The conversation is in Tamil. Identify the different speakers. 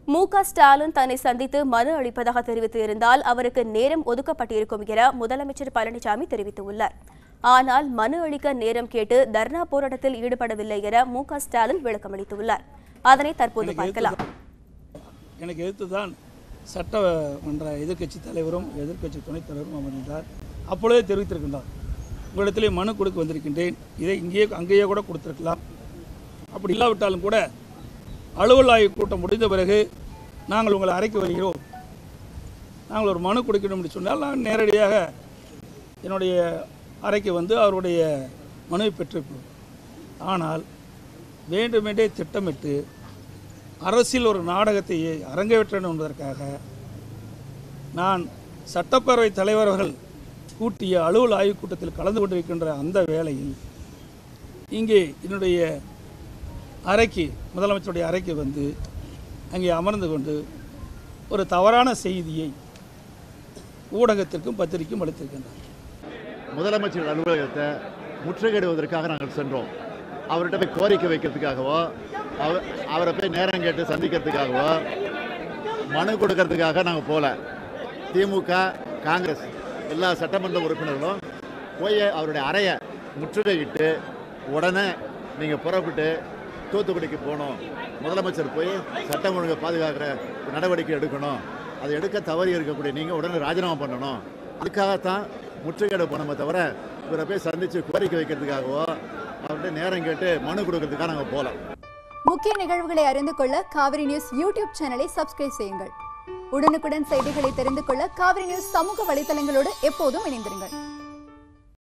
Speaker 1: மு க ஸ்டாலின் தன்னை சந்தித்து மனு அளிப்பதாக தெரிவித்து இருந்தால் அவருக்கு நேரம் ஒதுக்கப்பட்டிருக்கும் என முதலமைச்சர் பழனிசாமி தெரிவித்துள்ளார் ஆனால் மனு அளிக்க நேரம் கேட்டு தர்ணா போராட்டத்தில் ஈடுபடவில்லை என மு க ஸ்டாலின் விளக்கமளித்துள்ளார் அதனை தற்போது பார்க்கலாம்
Speaker 2: எனக்கு எதிர்த்து தான் சட்டமன்ற எதிர்க்கட்சி தலைவரும் எதிர்க்கட்சி துணைத் தலைவரும் அமர்ந்தார் அப்பொழுதே தெரிவித்திருக்கின்றார் உங்களிடத்திலே மனு கொடுக்க வந்திருக்கின்றேன் இதை இங்கேயே அங்கேயே கூட கொடுத்திருக்கலாம் அப்படி இல்லாவிட்டாலும் கூட அலுவல் ஆய்வு கூட்டம் முடிந்த பிறகு நாங்கள் உங்களை அறைக்கு வருகிறோம் நாங்கள் ஒரு மனு கொடுக்கணும் என்று சொன்னால் நான் நேரடியாக என்னுடைய அறைக்கு வந்து அவருடைய மனுவை பெற்றிருப்போம் ஆனால் வேண்டுமென்றே திட்டமிட்டு அரசியல் ஒரு நாடகத்தை அரங்கேற்றணும் என்பதற்காக நான் சட்டப்பேரவை தலைவர்கள் கூட்டிய அலுவல் ஆய்வுக் கூட்டத்தில் கலந்து கொண்டிருக்கின்ற அந்த வேளையில் இங்கே என்னுடைய அறைக்கு முதலமைச்சருடைய அறைக்கு வந்து அங்கே அமர்ந்து கொண்டு ஒரு தவறான செய்தியை ஊடகத்திற்கும் பத்திரிகைக்கும் அளித்திருக்கின்றார்
Speaker 3: முதலமைச்சர் அலுவலகத்தை முற்றுகையிடுவதற்காக நாங்கள் சென்றோம் அவர்கிட்ட போய் கோரிக்கை வைக்கிறதுக்காகவோ அவ அவரை போய் நேரம் கேட்டு சந்திக்கிறதுக்காகவோ மனு கொடுக்கறதுக்காக நாங்கள் போகல திமுக காங்கிரஸ் எல்லா சட்டமன்ற உறுப்பினர்களும் போய் அவருடைய அறையை முற்றுகையிட்டு உடனே நீங்கள் புறப்பட்டு தூத்துக்குடிக்கு போகணும் முதலமைச்சர் போய் சட்டம் ஒழுங்கை பாதுகாக்கிற நடவடிக்கை எடுக்கணும் அதை எடுக்க தவறி இருக்கக்கூடிய நீங்கள் உடனே ராஜினாமா பண்ணணும் அதுக்காகத்தான் முற்றுகையிட போனோமே தவிர இவரை போய் சந்தித்து கோரிக்கை வைக்கிறதுக்காகவோ அவர்கிட்ட நேரம் கேட்டு மனு கொடுக்கறதுக்காக நாங்கள் போகல
Speaker 4: முக்கிய நிகழ்வுகளை அறிந்து கொள்ள காவிரி நியூஸ் யூடியூப் சேனலை சப்ஸ்கிரைப் செய்யுங்கள் உடனுக்குடன் செய்திகளை தெரிந்து கொள்ள காவிரி நியூஸ் சமூக வலைதளங்களோடு எப்போதும் இணைந்திருங்கள்